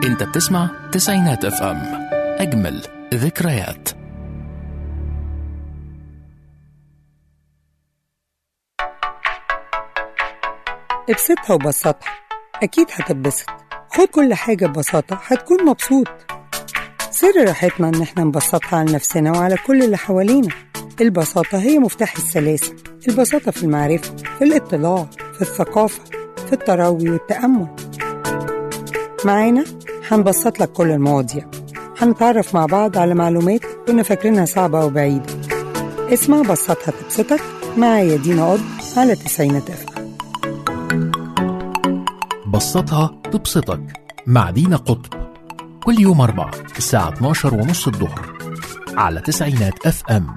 انت بتسمع تسعينات اف ام اجمل ذكريات ابسطها وبسطها أكيد هتتبسط خد كل حاجة ببساطة هتكون مبسوط سر راحتنا إن احنا نبسطها على نفسنا وعلى كل اللي حوالينا البساطة هي مفتاح السلاسة البساطة في المعرفة في الاطلاع في الثقافة في التروي والتأمل معانا هنبسط لك كل المواضيع هنتعرف مع بعض على معلومات كنا فاكرينها صعبة وبعيدة اسمع بسطها تبسطك معايا دينا قض على تسعينات أفهم بسطها تبسطك مع دينا قطب كل يوم أربعة الساعة 12 ونص الظهر على تسعينات اف ام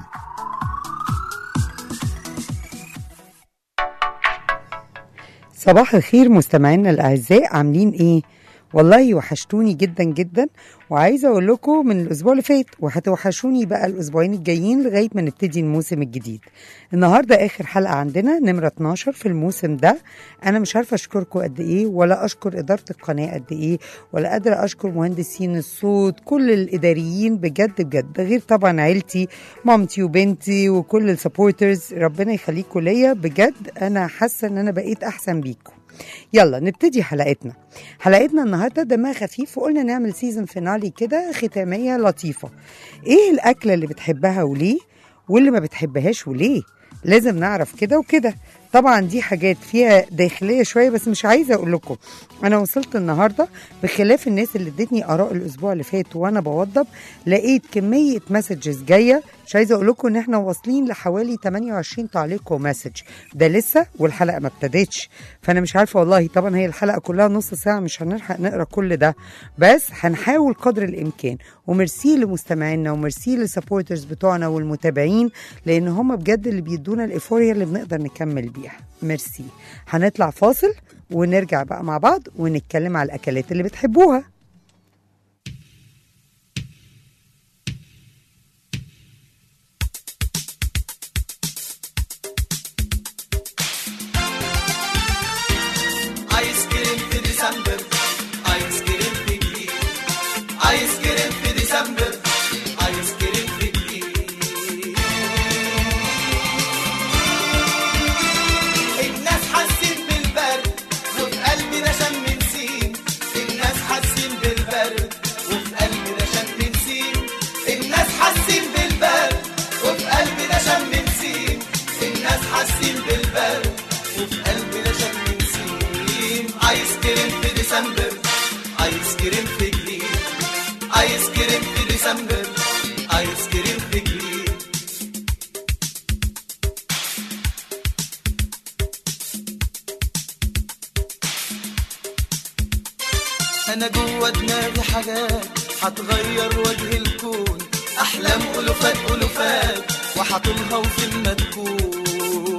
صباح الخير مستمعينا الاعزاء عاملين ايه والله وحشتوني جدا جدا وعايزه اقول لكم من الاسبوع اللي فات وهتوحشوني بقى الاسبوعين الجايين لغايه ما نبتدي الموسم الجديد النهارده اخر حلقه عندنا نمره 12 في الموسم ده انا مش عارفه اشكركم قد ايه ولا اشكر اداره القناه قد ايه ولا قادره اشكر مهندسين الصوت كل الاداريين بجد بجد ده غير طبعا عيلتي مامتي وبنتي وكل السبورترز ربنا يخليكم ليا بجد انا حاسه ان انا بقيت احسن بيكم يلا نبتدي حلقتنا حلقتنا النهارده دمها خفيف وقلنا نعمل سيزون فينالي كده ختاميه لطيفه ايه الاكله اللي بتحبها وليه واللي ما بتحبهاش وليه لازم نعرف كده وكده طبعا دي حاجات فيها داخليه شويه بس مش عايزه اقول لكم انا وصلت النهارده بخلاف الناس اللي ادتني اراء الاسبوع اللي فات وانا بوضب لقيت كميه مسجز جايه مش عايزه اقول لكم ان احنا واصلين لحوالي 28 تعليق ومسج ده لسه والحلقه ما ابتدتش فانا مش عارفه والله طبعا هي الحلقه كلها نص ساعه مش هنلحق نقرا كل ده بس هنحاول قدر الامكان وميرسي لمستمعينا وميرسي للسبورترز بتوعنا والمتابعين لان هم بجد اللي بيدونا الايفوريا اللي بنقدر نكمل بيها ميرسي هنطلع فاصل ونرجع بقى مع بعض ونتكلم على الاكلات اللي بتحبوها ايس كريم في ديسمبر ايس كريم في جديد ايس كريم في ديسمبر ايس كريم في جديد الناس حاسين بالبرد وفي قلبنا شم نسيم الناس حاسين بالبرد وفي قلبنا شم نسيم الناس حاسين بالبرد وفي قلبنا شم نسيم الناس حاسين بالبرد وفي قلبنا شم نسيم ايس كريم في ديسمبر ايس كريم في جليد ايس كريم في ديسمبر ايس كريم في جليد انا جوه دماغي حاجات هتغير وجه الكون احلام الوفات الوفات وحطولها وفين ما تكون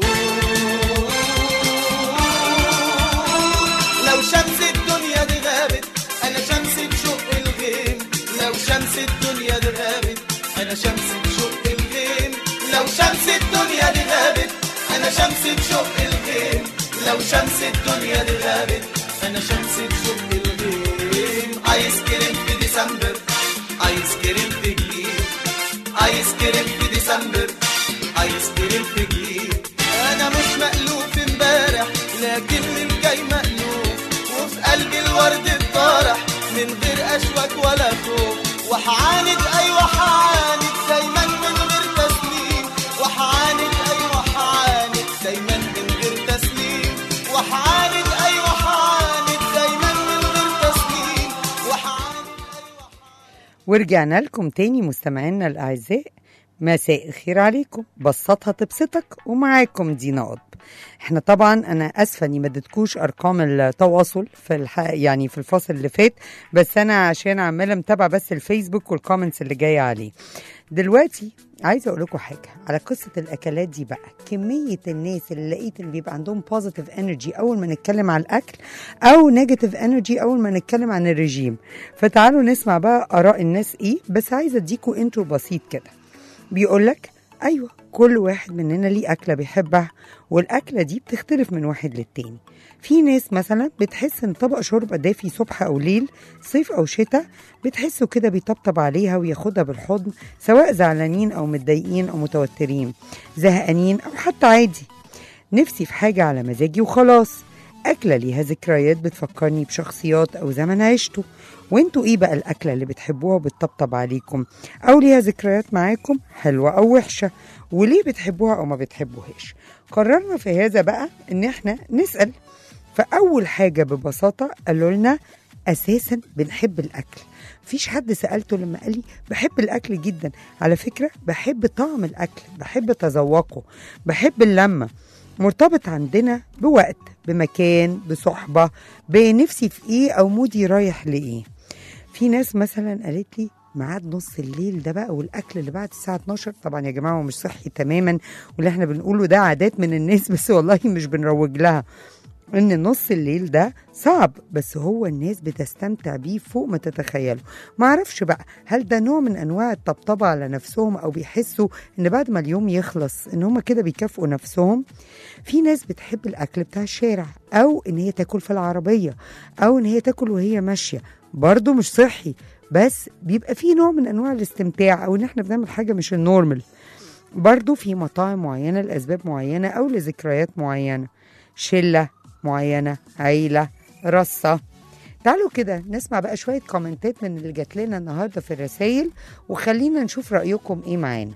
لو شمس الدنيا دي غابت انا شمس بشق الغيم لو شمس الدنيا دي غابت انا شمس بشق الغيم لو شمس الدنيا دي غابت انا شمس بشق الغيم لو شمس الدنيا دي غابت انا شمس بشق الغيم ايس كريم في ديسمبر ايس كريم في جليد ايس كريم في ديسمبر ايس كريم في جليد انا مش مألوف امبارح لكن من جاي مألوف وفي قلبي الورد الطارح من غير اشواك ولا خوف وحعاند ايوه حعاند دايما من غير تسليم وحعاند ايوه حعاند دايما من غير تسليم وحعاند ايوه حعاند دايما من غير تسليم وحعاند ايوه ورجعنا لكم تاني مستمعينا الأعزاء مساء الخير عليكم بسطها تبسطك ومعاكم دينا قطب احنا طبعا انا اسفه اني ما اديتكوش ارقام التواصل في الح... يعني في الفاصل اللي فات بس انا عشان عماله متابعه بس الفيسبوك والكومنتس اللي جايه عليه دلوقتي عايزه اقول لكم حاجه على قصه الاكلات دي بقى كميه الناس اللي لقيت اللي بيبقى عندهم بوزيتيف انرجي اول ما نتكلم على الاكل او نيجاتيف انرجي اول ما نتكلم عن الرجيم فتعالوا نسمع بقى اراء الناس ايه بس عايزه اديكوا انترو بسيط كده بيقول لك أيوة كل واحد مننا ليه أكلة بيحبها والأكلة دي بتختلف من واحد للتاني في ناس مثلا بتحس ان طبق شوربه دافي صبح او ليل صيف او شتاء بتحسه كده بيطبطب عليها وياخدها بالحضن سواء زعلانين او متضايقين او متوترين زهقانين او حتى عادي نفسي في حاجه على مزاجي وخلاص أكلة ليها ذكريات بتفكرني بشخصيات أو زمن عشته وانتوا ايه بقى الأكلة اللي بتحبوها وبتطبطب عليكم أو ليها ذكريات معاكم حلوة أو وحشة وليه بتحبوها أو ما بتحبوهاش قررنا في هذا بقى إن احنا نسأل فأول حاجة ببساطة قالوا لنا أساسا بنحب الأكل مفيش حد سألته لما قال لي بحب الأكل جدا على فكرة بحب طعم الأكل بحب تذوقه بحب اللمة مرتبط عندنا بوقت بمكان بصحبة بنفسي في ايه او مودي رايح لايه في ناس مثلا قالت لي ميعاد نص الليل ده بقى والاكل اللي بعد الساعه 12 طبعا يا جماعه هو مش صحي تماما واللي احنا بنقوله ده عادات من الناس بس والله مش بنروج لها ان نص الليل ده صعب بس هو الناس بتستمتع بيه فوق ما تتخيلوا ما اعرفش بقى هل ده نوع من انواع الطبطبه على نفسهم او بيحسوا ان بعد ما اليوم يخلص ان هم كده بيكافئوا نفسهم في ناس بتحب الاكل بتاع الشارع او ان هي تاكل في العربيه او ان هي تاكل وهي ماشيه برضه مش صحي بس بيبقى في نوع من انواع الاستمتاع او ان احنا بنعمل حاجه مش النورمال برضه في مطاعم معينه لاسباب معينه او لذكريات معينه شله معينه عيله رصه تعالوا كده نسمع بقى شويه كومنتات من اللي جات لنا النهارده في الرسايل وخلينا نشوف رايكم ايه معانا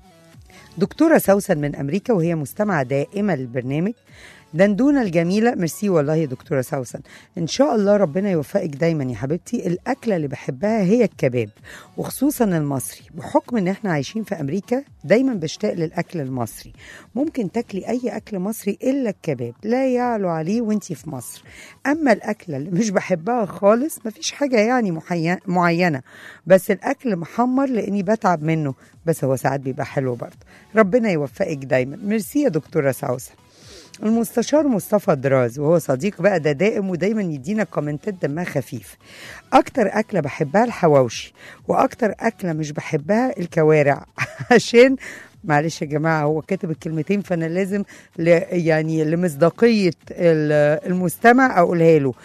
دكتورة سوسن من أمريكا وهي مستمعة دائمة للبرنامج دندونة الجميلة ميرسي والله يا دكتورة سوسن إن شاء الله ربنا يوفقك دايما يا حبيبتي الأكلة اللي بحبها هي الكباب وخصوصا المصري بحكم إن إحنا عايشين في أمريكا دايما بشتاق للأكل المصري ممكن تاكلي أي أكل مصري إلا الكباب لا يعلو عليه وانتي في مصر أما الأكلة اللي مش بحبها خالص مفيش حاجة يعني محي- معينة بس الأكل محمر لأني بتعب منه بس هو ساعات بيبقى حلو برضه ربنا يوفقك دايما ميرسي يا دكتورة سوسن المستشار مصطفى دراز وهو صديق بقى ده دائم ودايما يدينا كومنتات دمها خفيف اكتر اكله بحبها الحواوشي واكتر اكله مش بحبها الكوارع عشان معلش يا جماعه هو كاتب الكلمتين فانا لازم ل يعني لمصداقيه ال- المستمع اقولها له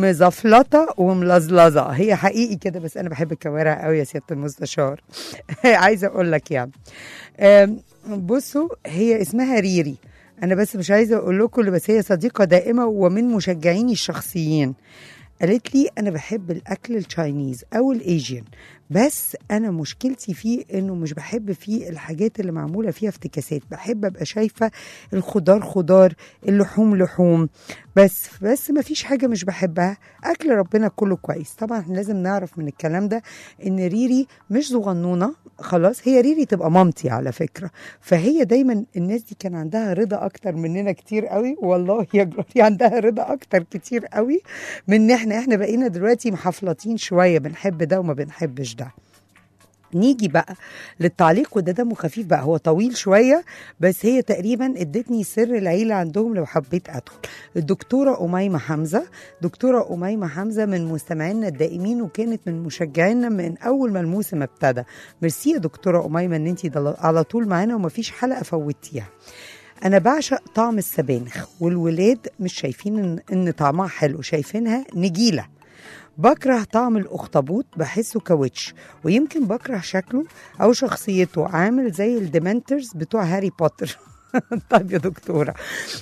مزفلطه وملزلزه هي حقيقي كده بس انا بحب الكوارع قوي يا سياده المستشار عايزه اقول لك يعني آم، بصوا هي اسمها ريري انا بس مش عايزه اقول لكم بس هي صديقه دائمه ومن مشجعيني الشخصيين قالت لي انا بحب الاكل التشاينيز او الايجين بس انا مشكلتي فيه انه مش بحب فيه الحاجات اللي معموله فيها افتكاسات بحب ابقى شايفه الخضار خضار اللحوم لحوم بس بس ما فيش حاجه مش بحبها اكل ربنا كله كويس طبعا احنا لازم نعرف من الكلام ده ان ريري مش صغنونه خلاص هي ريري تبقى مامتي على فكره فهي دايما الناس دي كان عندها رضا اكتر مننا كتير قوي والله يا جرالي عندها رضا اكتر كتير قوي من ان احنا احنا بقينا دلوقتي محفلطين شويه بنحب ده وما بنحبش ده نيجي بقى للتعليق وده دمه خفيف بقى هو طويل شويه بس هي تقريبا ادتني سر العيله عندهم لو حبيت ادخل الدكتوره اميمه حمزه دكتوره اميمه حمزه من مستمعينا الدائمين وكانت من مشجعينا من اول ما الموسم ابتدى ميرسي يا دكتوره اميمه ان انت على طول معانا ومفيش حلقه فوتيها انا بعشق طعم السبانخ والولاد مش شايفين ان, إن طعمها حلو شايفينها نجيله بكره طعم الاخطبوط بحسه كاوتش ويمكن بكره شكله او شخصيته عامل زي الديمنترز بتوع هاري بوتر طيب يا دكتوره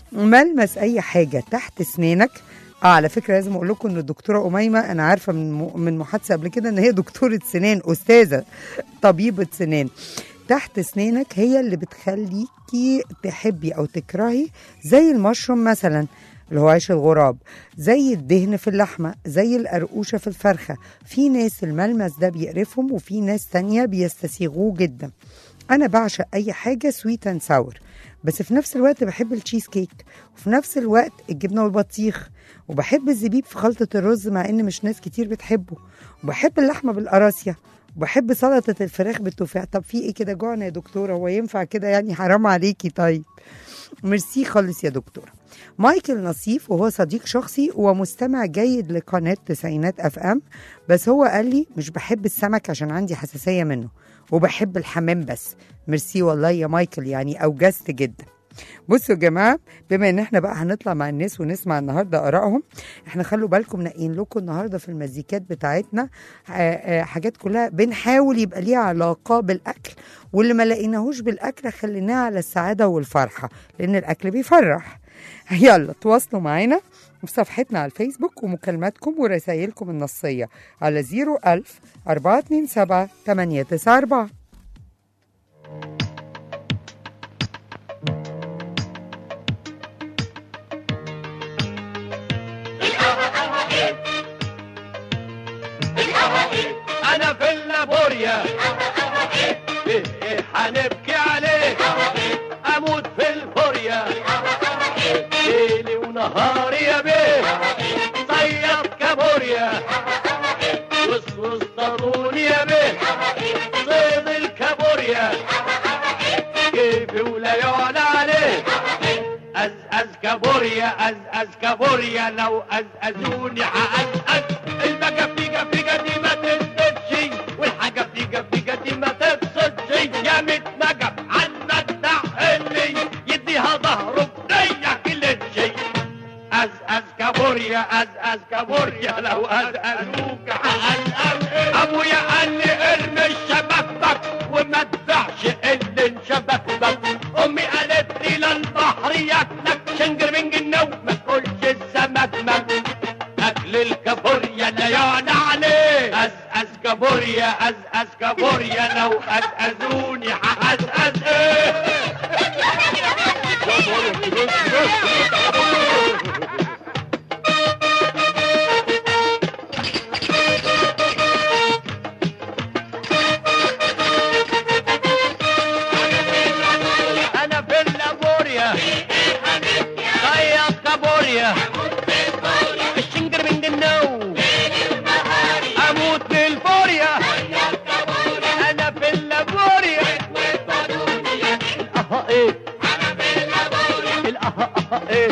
ملمس اي حاجه تحت اسنانك اه على فكره لازم اقول لكم ان الدكتوره اميمه انا عارفه من م- من محادثه قبل كده ان هي دكتوره سنان استاذه طبيبه سنان تحت اسنانك هي اللي بتخليكي تحبي او تكرهي زي المشروم مثلا اللي هو عيش الغراب زي الدهن في اللحمة زي القرقوشة في الفرخة في ناس الملمس ده بيقرفهم وفي ناس تانية بيستسيغوه جدا أنا بعشق أي حاجة سويت اند ساور بس في نفس الوقت بحب التشيز كيك وفي نفس الوقت الجبنة والبطيخ وبحب الزبيب في خلطة الرز مع إن مش ناس كتير بتحبه وبحب اللحمة بالقراصية وبحب سلطه الفراخ بالتفاح طب في ايه كده جوعنا يا دكتوره هو ينفع كده يعني حرام عليكي طيب ميرسي خالص يا دكتوره مايكل نصيف وهو صديق شخصي ومستمع جيد لقناه تسعينات اف ام بس هو قال لي مش بحب السمك عشان عندي حساسيه منه وبحب الحمام بس ميرسي والله يا مايكل يعني اوجزت جدا بصوا يا جماعه بما ان احنا بقى هنطلع مع الناس ونسمع النهارده ارائهم احنا خلوا بالكم ناقيين لكم النهارده في المزيكات بتاعتنا آه، آه، حاجات كلها بنحاول يبقى ليها علاقه بالاكل واللي ما لقيناهوش بالاكل خليناه على السعاده والفرحه لان الاكل بيفرح يلا تواصلوا معانا في صفحتنا على الفيسبوك ومكالماتكم ورسائلكم النصيه على 01000 427 894 انا في اللابوريا ايه ايه هنبكي عليك اموت في الفوريا ليلي ونهاري يا بيه صياد كابوريا وص اصطادوني يا بيه صيد الكابوريا كيفي ولا يعلى عليه أز أز كابوريا أز أز كابوريا لو أزأزوني هأزأز البقى فيقة فيقة دي ما تنسدش والحاجة فيقة فيقة دي ما تفسدش يا متنقب عنك دعلي يديها ظهره بنية كل شيء أز أز كابوريا أز أز كابوريا لو أزأزوك هأزأز أبويا قال لي ارمي الشبكبك وما تبيعش اللي انشبك بك أمي قالت لي للبحر ياكلك شنجر من النوم ما تقولش السمك مك أكل الكابوريا لا يعني عليه أز أز كابوريا أز أز كابوريا لو أزأزوني هأزأز إيه انا في اللابوريا صياد كابوريا الشنجر من النوم اموت في الفوريا انا في اللابوريا الاها ايه الاها اها ايه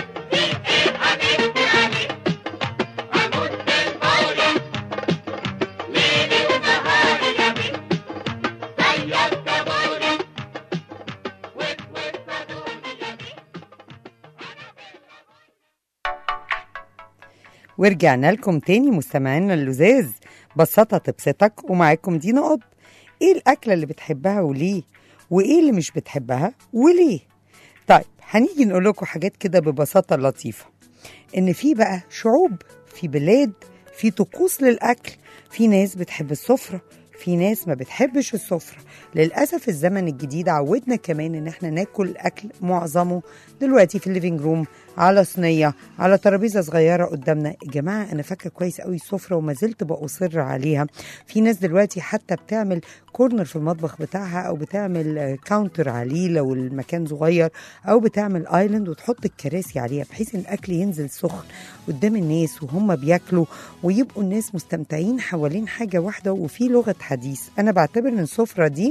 ورجعنا لكم تاني مستمعينا اللزاز بساطة تبسطك ومعاكم دينا قط ايه الأكلة اللي بتحبها وليه وايه اللي مش بتحبها وليه طيب هنيجي نقول لكم حاجات كده ببساطة لطيفة ان في بقى شعوب في بلاد في طقوس للأكل في ناس بتحب السفرة في ناس ما بتحبش السفرة للأسف الزمن الجديد عودنا كمان إن احنا ناكل أكل معظمه دلوقتي في الليفينج روم على صينية على ترابيزة صغيرة قدامنا يا جماعة أنا فاكرة كويس قوي السفرة وما زلت بأصر عليها في ناس دلوقتي حتى بتعمل كورنر في المطبخ بتاعها أو بتعمل آه، كاونتر عليه لو المكان صغير أو بتعمل ايلاند وتحط الكراسي عليها بحيث إن الأكل ينزل سخن قدام الناس وهم بياكلوا ويبقوا الناس مستمتعين حوالين حاجة واحدة وفي لغة حديث أنا بعتبر إن السفرة دي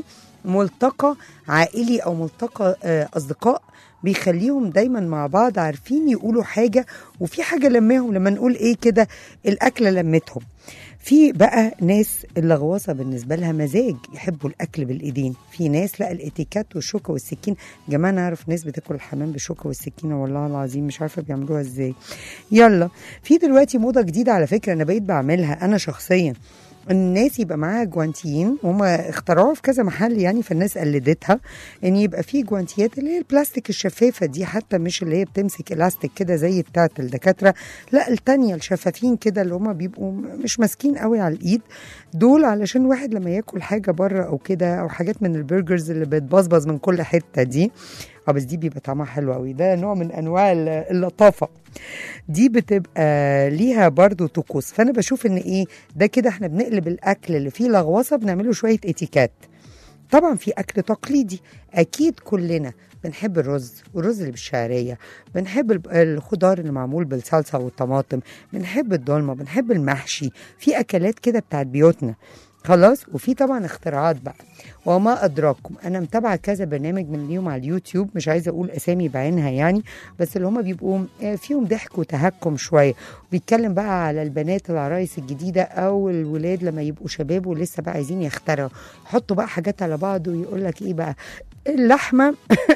ملتقى عائلي أو ملتقى آه، أصدقاء بيخليهم دايما مع بعض عارفين يقولوا حاجة وفي حاجة لماهم لما نقول ايه كده الأكلة لمتهم في بقى ناس اللغواصة بالنسبة لها مزاج يحبوا الأكل بالإيدين في ناس لا الاتيكات والشوكة والسكين يا جماعة أنا أعرف ناس بتاكل الحمام بالشوكة والسكينة والله العظيم مش عارفة بيعملوها إزاي يلا في دلوقتي موضة جديدة على فكرة أنا بقيت بعملها أنا شخصيا الناس يبقى معاها جوانتيين وهم اخترعوها في كذا محل يعني فالناس قلدتها ان يبقى في جوانتيات اللي هي البلاستيك الشفافه دي حتى مش اللي هي بتمسك الاستيك كده زي بتاعه الدكاتره لا التانية الشفافين كده اللي هم بيبقوا مش ماسكين قوي على الايد دول علشان واحد لما ياكل حاجه بره او كده او حاجات من البرجرز اللي بتبظبظ من كل حته دي اه بس دي بيبقى طعمها حلو قوي ده نوع من انواع ال- اللطافه دي بتبقى ليها برضو طقوس فانا بشوف ان ايه ده كده احنا بنقلب الاكل اللي فيه لغوصه بنعمله شويه اتيكات طبعا في اكل تقليدي اكيد كلنا بنحب الرز والرز اللي بالشعريه بنحب الب- الخضار اللي معمول بالصلصه والطماطم بنحب الدولمه بنحب المحشي في اكلات كده بتاعت بيوتنا خلاص وفي طبعا اختراعات بقى وما ادراكم انا متابعه كذا برنامج من اليوم على اليوتيوب مش عايزه اقول اسامي بعينها يعني بس اللي هم بيبقوا آه، فيهم ضحك وتهكم شويه بيتكلم بقى على البنات العرايس الجديده او الولاد لما يبقوا شباب ولسه بقى عايزين يخترعوا يحطوا بقى حاجات على بعض ويقول لك ايه بقى اللحمه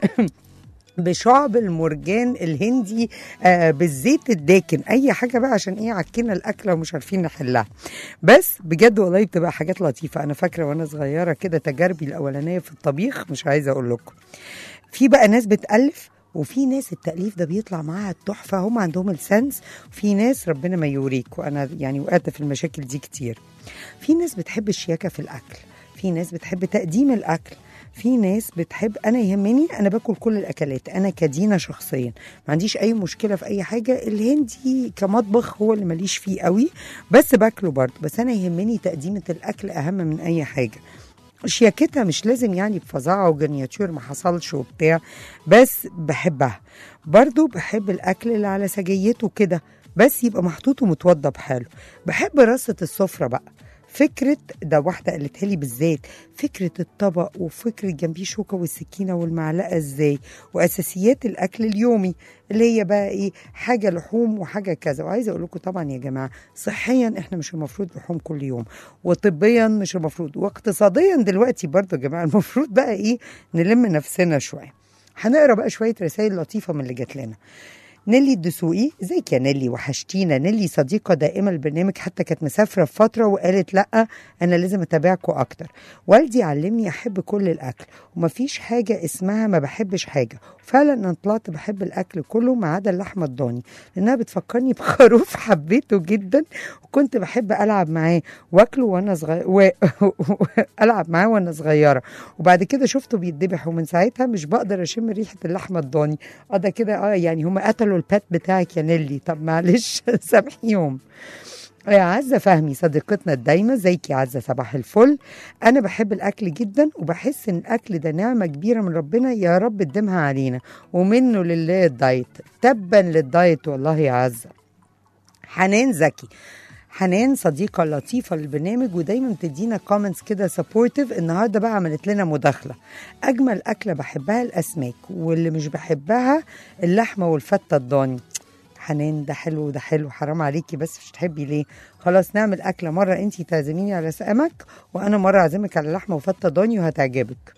بشعب المرجان الهندي آه بالزيت الداكن اي حاجه بقى عشان ايه عكينا الاكله ومش عارفين نحلها بس بجد والله بتبقى حاجات لطيفه انا فاكره وانا صغيره كده تجاربي الاولانيه في الطبيخ مش عايزه اقول لكم في بقى ناس بتالف وفي ناس التأليف ده بيطلع معاها التحفة هم عندهم السنس وفي ناس ربنا ما يوريك وأنا يعني وقعت في المشاكل دي كتير في ناس بتحب الشياكة في الأكل في ناس بتحب تقديم الأكل في ناس بتحب انا يهمني انا باكل كل الاكلات انا كدينا شخصيا ما عنديش اي مشكله في اي حاجه الهندي كمطبخ هو اللي ماليش فيه قوي بس باكله برضه بس انا يهمني تقديمه الاكل اهم من اي حاجه شياكتها مش لازم يعني بفظاعة وجرنياتور ما حصلش وبتاع بس بحبها برضو بحب الأكل اللي على سجيته كده بس يبقى محطوط ومتوضى بحاله بحب رصة السفرة بقى فكرة ده واحدة قالتها لي بالذات فكرة الطبق وفكرة جنبيه شوكة والسكينة والمعلقة ازاي وأساسيات الأكل اليومي اللي هي بقى ايه حاجة لحوم وحاجة كذا وعايزة أقول لكم طبعا يا جماعة صحيا احنا مش المفروض لحوم كل يوم وطبيا مش المفروض واقتصاديا دلوقتي برضه يا جماعة المفروض بقى ايه نلم نفسنا شوية هنقرا بقى شوية رسائل لطيفة من اللي جات لنا نيلي الدسوقي ازيك يا نيلي وحشتينا نيلي صديقة دائمة البرنامج حتى كانت مسافرة في فترة وقالت لأ أنا لازم أتابعكم أكتر والدي علمني أحب كل الأكل ومفيش حاجة اسمها ما بحبش حاجة فعلا أنا طلعت بحب الأكل كله ما عدا اللحمة الضاني لأنها بتفكرني بخروف حبيته جدا وكنت بحب ألعب معاه واكله وأنا صغير و... ألعب معاه وأنا صغيرة وبعد كده شفته بيتذبح ومن ساعتها مش بقدر أشم ريحة اللحمة الضاني اه ده كده اه يعني هم قتلوا البات بتاعك يا نيلي طب معلش سامحيهم يا عزة فهمي صديقتنا الدايمة زيك يا عزة صباح الفل أنا بحب الأكل جدا وبحس إن الأكل ده نعمة كبيرة من ربنا يا رب ادمها علينا ومنه لله الدايت تبا للدايت والله يا عزة حنان زكي حنان صديقة لطيفة للبرنامج ودايما بتدينا كومنتس كده سبورتيف النهارده بقى عملت لنا مداخلة أجمل أكلة بحبها الأسماك واللي مش بحبها اللحمة والفتة الضاني حنان ده حلو وده حلو حرام عليكي بس مش تحبي ليه خلاص نعمل أكلة مرة انتي تعزميني على سمك وأنا مرة أعزمك على لحمة وفتة ضاني وهتعجبك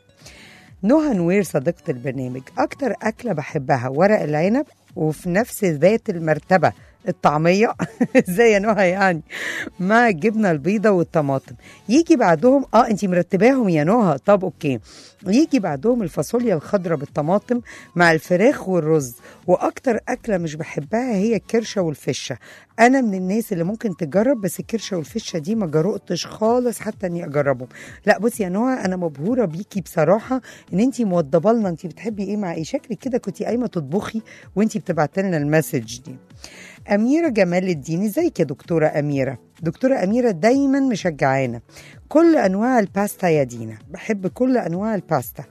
نهى نوير صديقة البرنامج أكتر أكلة بحبها ورق العنب وفي نفس ذات المرتبة الطعمية ازاي يا نهى يعني مع الجبنة البيضة والطماطم يجي بعدهم اه انتي مرتباهم يا نهى طب اوكي يجي بعدهم الفاصوليا الخضراء بالطماطم مع الفراخ والرز واكتر اكله مش بحبها هي الكرشه والفشه انا من الناس اللي ممكن تجرب بس الكرشه والفشه دي ما جرؤتش خالص حتى اني اجربهم لا بصي يا نهى انا مبهوره بيكي بصراحه ان انتي موضبه لنا انتي بتحبي ايه مع ايه شكلك كده كنتي قايمه تطبخي وانتي بتبعتي لنا المسج دي أميرة جمال الدين ازيك يا دكتورة أميرة دكتورة أميرة دايما مشجعانا كل أنواع الباستا يا دينا بحب كل أنواع الباستا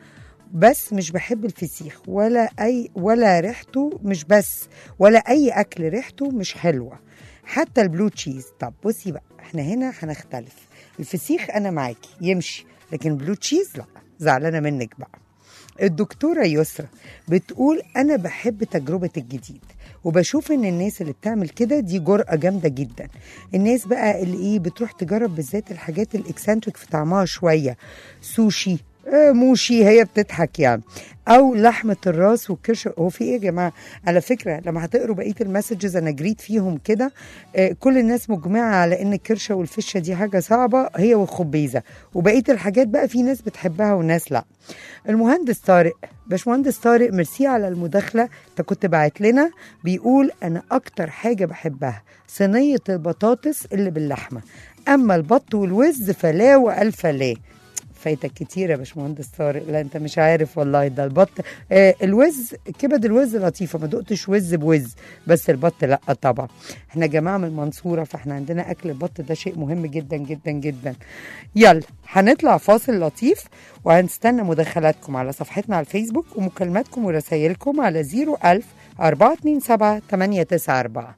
بس مش بحب الفسيخ ولا أي ولا ريحته مش بس ولا أي أكل ريحته مش حلوة حتى البلو تشيز طب بصي بقى احنا هنا هنختلف الفسيخ أنا معاكي يمشي لكن بلو تشيز لا زعلانة منك بقى الدكتورة يسرا بتقول أنا بحب تجربة الجديد وبشوف ان الناس اللي بتعمل كده دي جرأة جامدة جدا الناس بقى اللي ايه بتروح تجرب بالذات الحاجات الاكسنتريك في طعمها شوية سوشي آه، موشي هي بتضحك يعني او لحمه الراس والكرشه هو في ايه يا جماعه على فكره لما هتقروا بقيه المسجز انا جريت فيهم كده آه، كل الناس مجمعه على ان الكرشه والفشه دي حاجه صعبه هي والخبيزه وبقيه الحاجات بقى في ناس بتحبها وناس لا المهندس طارق باشمهندس طارق ميرسي على المداخله انت كنت باعت لنا بيقول انا اكتر حاجه بحبها صينيه البطاطس اللي باللحمه اما البط والوز فلا والف لا فايتك كتير يا باشمهندس طارق لا انت مش عارف والله ده البط آه الوز كبد الوز لطيفه ما دقتش وز بوز بس البط لا طبعا احنا جماعه من المنصوره فاحنا عندنا اكل البط ده شيء مهم جدا جدا جدا يلا هنطلع فاصل لطيف وهنستنى مداخلاتكم على صفحتنا على الفيسبوك ومكالماتكم ورسائلكم على 01000 427 894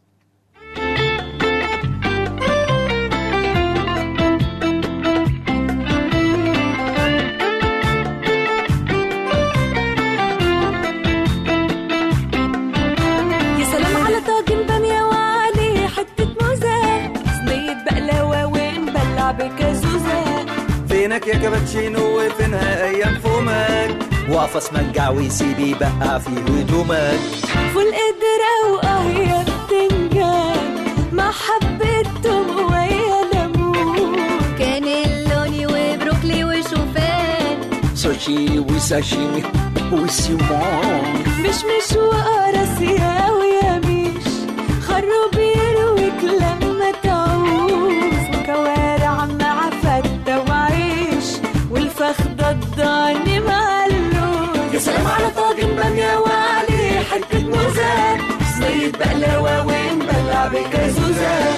فينك يا كابتشينو وفينها ايام فومك وقفص منجع ويسيب يبقى في هدومك فول قدرة واه يا بتنجان مع حبة توم ويا ليمون كانيلوني وبروكلي وشوفان سوشي وساشيمي وسيمون مش مش وقراصية ويا ميش خروب يرويك لما تعوز وكوارع مع فتة وعيش والفخدة الضاني مع اللوز يا سلام على طاجن بامية وعليه حتة موزة صينية بقلاوة ونبلع بكازوزة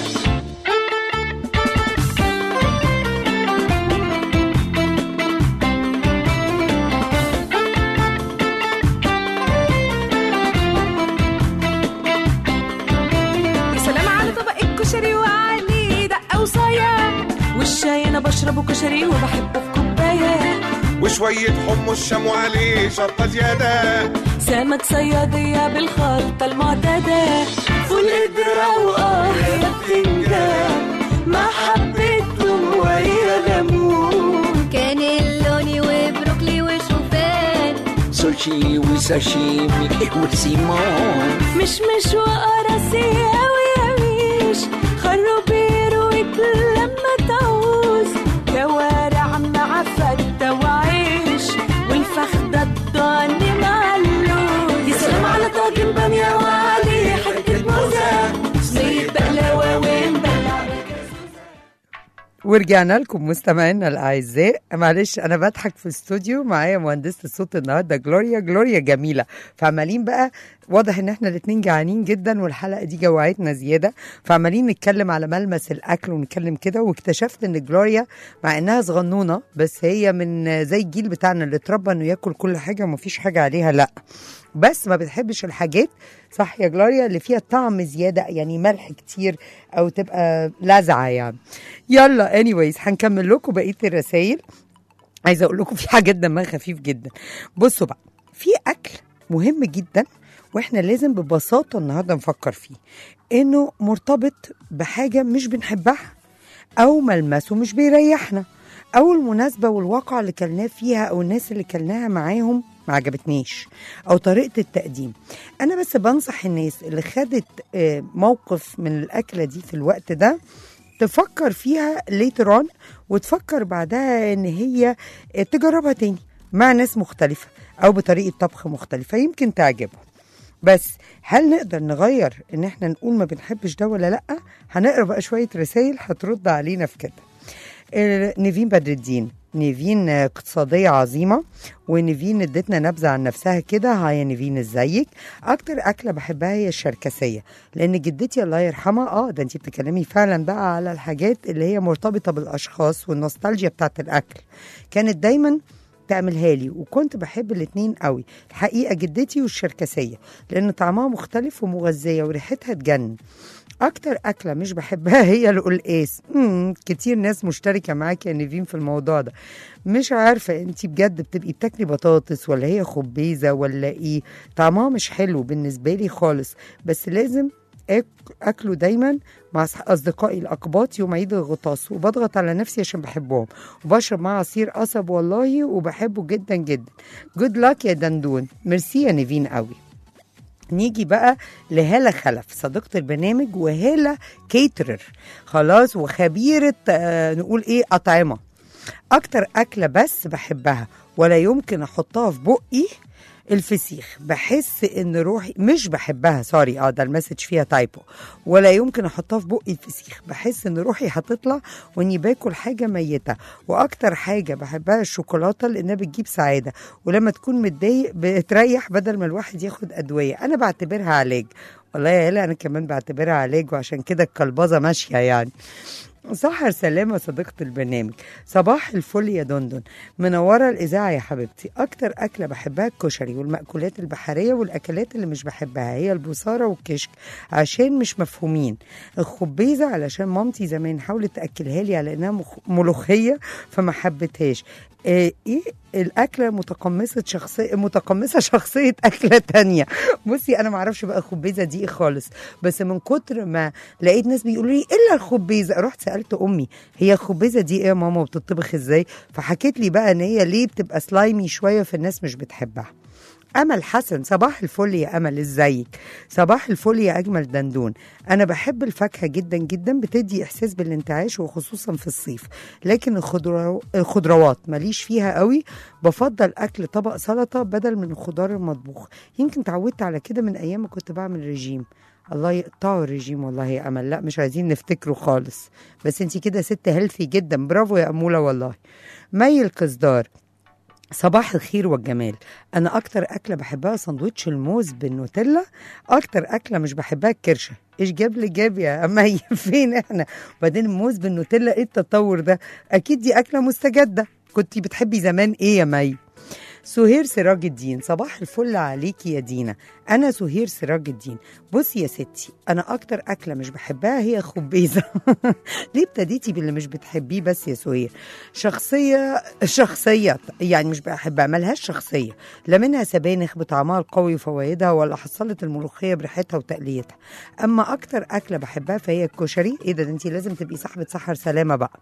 يا سلام على طبق الكشري وعليه دقة وصايا والشاي انا بشربه كشري وبحبه في كوبايه وشوية حمص شام وعليه شطة زيادة سمك صيادية بالخلطة المعتادة فول قدرة وآه يا بتنجان مع حبة توم ويا ليمون كانيلوني وبروكلي وشوفان سوشي وساشيمي وسيمون مش مش وقراصية ويا ميش خروب يرويك لما تعوز كوارع مع فتة وعيش والفخدة الضاني مع اللوز يا سلام على طاجن بامية وعليه حتة موزة صينية بقلاوة ونبلع ورجعنا لكم مستمعينا الاعزاء معلش انا بضحك في الاستوديو معايا مهندسه الصوت النهارده جلوريا جلوريا جميله فعمالين بقى واضح ان احنا الاتنين جعانين جدا والحلقه دي جوعتنا زياده فعمالين نتكلم على ملمس الاكل ونتكلم كده واكتشفت ان جلوريا مع انها صغنونه بس هي من زي الجيل بتاعنا اللي اتربى انه ياكل كل حاجه ومفيش حاجه عليها لا بس ما بتحبش الحاجات صح يا جلوريا اللي فيها طعم زياده يعني ملح كتير او تبقى لاذعه يعني يلا انيويز هنكمل لكم بقيه الرسائل عايزه اقول لكم في حاجات دمها خفيف جدا بصوا بقى في اكل مهم جدا واحنا لازم ببساطه النهارده نفكر فيه انه مرتبط بحاجه مش بنحبها او ملمسه مش بيريحنا او المناسبه والواقع اللي كلناه فيها او الناس اللي كلناها معاهم ما عجبتنيش او طريقه التقديم انا بس بنصح الناس اللي خدت آه، موقف من الاكله دي في الوقت ده تفكر فيها later on وتفكر بعدها ان هي تجربها تاني مع ناس مختلفة او بطريقة طبخ مختلفة يمكن تعجبهم بس هل نقدر نغير ان احنا نقول ما بنحبش ده ولا لا هنقرا بقى شوية رسائل هترد علينا في كده آه، نيفين بدر الدين نيفين آه، اقتصادية عظيمة ونيفين ادتنا نبذة عن نفسها كده هاي يا نيفين ازيك اكتر اكلة بحبها هي الشركسية لان جدتي الله يرحمها اه ده انت بتتكلمي فعلا بقى على الحاجات اللي هي مرتبطة بالاشخاص والنوستالجيا بتاعت الاكل كانت دايما تعملها لي وكنت بحب الاتنين قوي الحقيقة جدتي والشركسية لأن طعمها مختلف ومغذية وريحتها تجنن أكتر أكلة مش بحبها هي القلقاس مم، كتير ناس مشتركة معاك يا نيفين في الموضوع ده مش عارفة انتي بجد بتبقي بتاكلي بطاطس ولا هي خبيزة ولا ايه طعمها مش حلو بالنسبة لي خالص بس لازم أك- اكله دايما مع أص- اصدقائي الاقباط يوم عيد الغطاس وبضغط على نفسي عشان بحبهم وبشرب معاه عصير قصب والله وبحبه جدا جدا جود لاك يا دندون ميرسي يا نيفين قوي نيجي بقى لهالة خلف صديقة البرنامج وهالة كيترر خلاص وخبيرة آه نقول ايه أطعمة أكتر أكلة بس بحبها ولا يمكن أحطها في بقي الفسيخ بحس ان روحي مش بحبها سوري اه ده المسج فيها تايبو ولا يمكن احطها في بقي الفسيخ بحس ان روحي هتطلع واني باكل حاجه ميته واكتر حاجه بحبها الشوكولاته لانها بتجيب سعاده ولما تكون متضايق بتريح بدل ما الواحد ياخد ادويه انا بعتبرها علاج والله يا هلا انا كمان بعتبرها علاج وعشان كده الكلبظه ماشيه يعني سحر سلامة صديقة البرنامج صباح الفل يا دندن منورة الإذاعة يا حبيبتي أكتر أكلة بحبها الكشري والمأكولات البحرية والأكلات اللي مش بحبها هي البصارة والكشك عشان مش مفهومين الخبيزة علشان مامتي زمان حاولت تأكلها لي على إنها مخ- ملوخية فما حبتهاش آه، ايه الاكله متقمصه شخصيه متقمصه شخصيه اكله تانية بصي انا ما اعرفش بقى الخبيزه دي ايه خالص بس من كتر ما لقيت ناس بيقولوا لي الا الخبيزه رحت سالت سالت امي هي الخبزه دي ايه يا ماما وبتطبخ ازاي فحكيت لي بقى ان هي ليه بتبقى سلايمي شويه فالناس مش بتحبها امل حسن صباح الفل يا امل ازيك صباح الفل يا اجمل دندون انا بحب الفاكهه جدا جدا بتدي احساس بالانتعاش وخصوصا في الصيف لكن الخضرو... الخضروات ماليش فيها قوي بفضل اكل طبق سلطه بدل من الخضار المطبوخ يمكن تعودت على كده من ايام ما كنت بعمل رجيم الله يقطعه الرجيم والله يا امل لا مش عايزين نفتكره خالص بس انت كده ست هيلثي جدا برافو يا اموله والله مي القصدار صباح الخير والجمال انا اكتر اكله بحبها سندوتش الموز بالنوتيلا اكتر اكله مش بحبها الكرشه ايش جاب لي جاب يا مي فين احنا وبعدين الموز بالنوتيلا ايه التطور ده اكيد دي اكله مستجده كنتي بتحبي زمان ايه يا مي سهير سراج الدين صباح الفل عليكي يا دينا انا سهير سراج الدين بصي يا ستي انا اكتر اكله مش بحبها هي خبيزه ليه ابتديتي باللي مش بتحبيه بس يا سهير شخصيه شخصيه يعني مش بحبها ملهاش شخصيه لا منها سبانخ بطعمها القوي وفوائدها ولا حصلت الملوخيه بريحتها وتقليتها اما اكتر اكله بحبها فهي الكشري ايه ده ده انت لازم تبقي صاحبه سحر سلامه بقى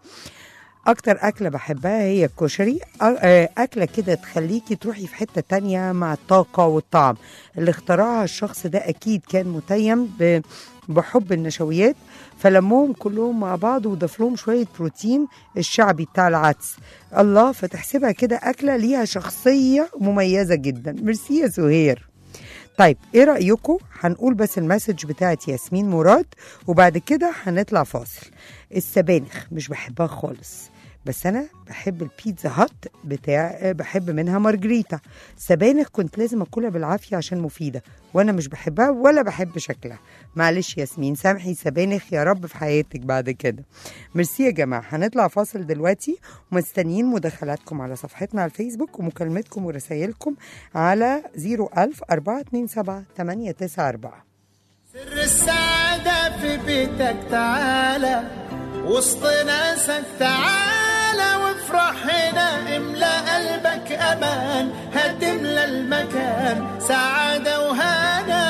اكتر اكله بحبها هي الكشري أ- آه، اكله كده تخليكي تروحي في حته تانية مع الطاقه والطعم اللي اخترعها الشخص ده اكيد كان متيم ب- بحب النشويات فلمهم كلهم مع بعض وضاف لهم شويه بروتين الشعبي بتاع العدس الله فتحسبها كده اكله ليها شخصيه مميزه جدا ميرسي يا سهير طيب ايه رايكم هنقول بس المسج بتاعت ياسمين مراد وبعد كده هنطلع فاصل السبانخ مش بحبها خالص بس انا بحب البيتزا هات بتاع بحب منها مارجريتا سبانخ كنت لازم اكلها بالعافيه عشان مفيده وانا مش بحبها ولا بحب شكلها معلش ياسمين سامحي سبانخ يا رب في حياتك بعد كده ميرسي يا جماعه هنطلع فاصل دلوقتي ومستنيين مداخلاتكم على صفحتنا على الفيسبوك ومكالمتكم ورسايلكم على 01000 427 894 سر السعادة في بيتك تعالى وسط ناسك تعالى وافرح هنا املى قلبك امان هتملى المكان سعادة وهنا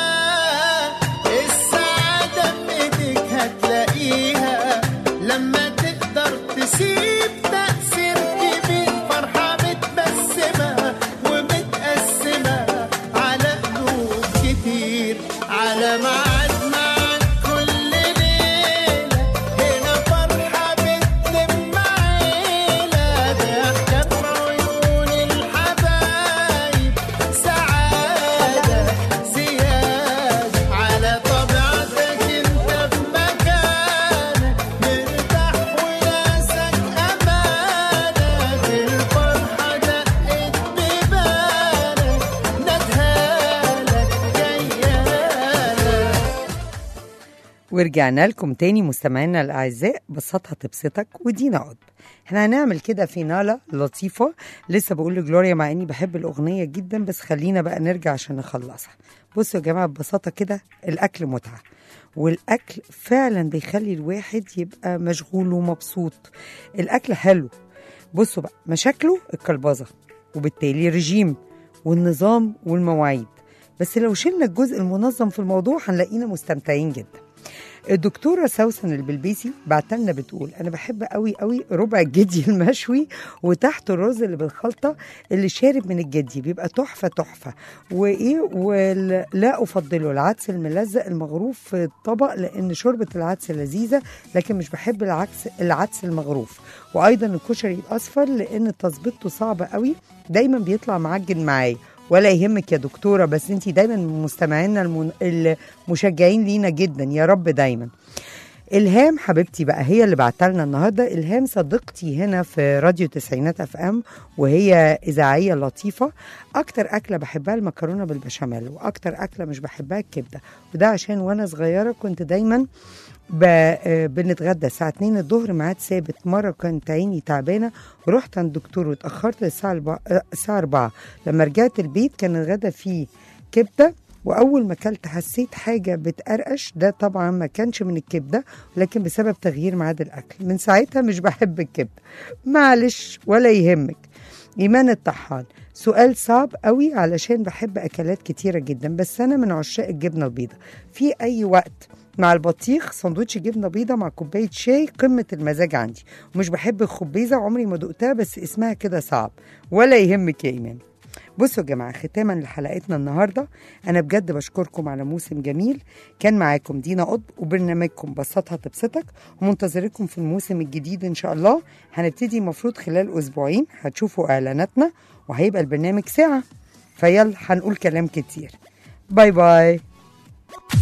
السعادة في ايديك هتلاقيها لما تقدر تسيب تأثير كبير فرحة متبسمة ومتقسمة على قلوب كتير على ميعاد معاك كل ليلة هنا فرحة بتلم عيلة ضحكة في عيون الحبايب سعادة زيادة على طبيعتك انت في مكانك مرتاح وناسك أمانة الفرحة دقت ببالك ندهالك جيالك ورجعنا لكم تاني مستمعينا الاعزاء بسطها تبسطك ودينا قطب احنا هنعمل كده فينالة لطيفة لسه بقول لجلوريا مع اني بحب الاغنية جدا بس خلينا بقى نرجع عشان نخلصها بصوا يا جماعة ببساطة كده الاكل متعة والاكل فعلا بيخلي الواحد يبقى مشغول ومبسوط الاكل حلو بصوا بقى مشاكله الكلبظة وبالتالي الرجيم والنظام والمواعيد بس لو شلنا الجزء المنظم في الموضوع هنلاقينا مستمتعين جدا الدكتورة سوسن البلبيسي بعتلنا بتقول أنا بحب قوي قوي ربع الجدي المشوي وتحته الرز اللي بالخلطة اللي شارب من الجدي بيبقى تحفة تحفة وإيه ولا أفضله العدس الملزق المغروف في الطبق لأن شوربة العدس لذيذة لكن مش بحب العكس العدس المغروف وأيضا الكشري الأصفر لأن تظبيطه صعبة قوي دايما بيطلع معجن معايا ولا يهمك يا دكتوره بس انت دايما من مستمعينا المن... المشجعين لينا جدا يا رب دايما الهام حبيبتي بقى هي اللي بعتلنا النهارده الهام صديقتي هنا في راديو تسعينات اف ام وهي اذاعيه لطيفه اكتر اكله بحبها المكرونه بالبشاميل واكتر اكله مش بحبها الكبده وده عشان وانا صغيره كنت دايما ب... آه، بنتغدى الساعة 2 الظهر ميعاد ثابت مرة كانت عيني تعبانة ورحت عند الدكتور واتأخرت للساعة الب... آه، الساعة 4 لما رجعت البيت كان الغدا فيه كبدة وأول ما أكلت حسيت حاجة بتقرقش ده طبعا ما كانش من الكبدة لكن بسبب تغيير ميعاد الأكل من ساعتها مش بحب الكبدة معلش ولا يهمك ايمان الطحان سؤال صعب قوي علشان بحب اكلات كتيره جدا بس انا من عشاق الجبنه البيضاء في اي وقت مع البطيخ سندوتش جبنه بيضاء مع كوبايه شاي قمه المزاج عندي ومش بحب الخبيزه عمري ما دقتها بس اسمها كده صعب ولا يهمك يا ايمان بصوا يا جماعه ختاما لحلقتنا النهارده انا بجد بشكركم على موسم جميل كان معاكم دينا قطب وبرنامجكم بسطها تبسطك ومنتظركم في الموسم الجديد ان شاء الله هنبتدي المفروض خلال اسبوعين هتشوفوا اعلاناتنا وهيبقى البرنامج ساعه فيلا هنقول كلام كتير باي باي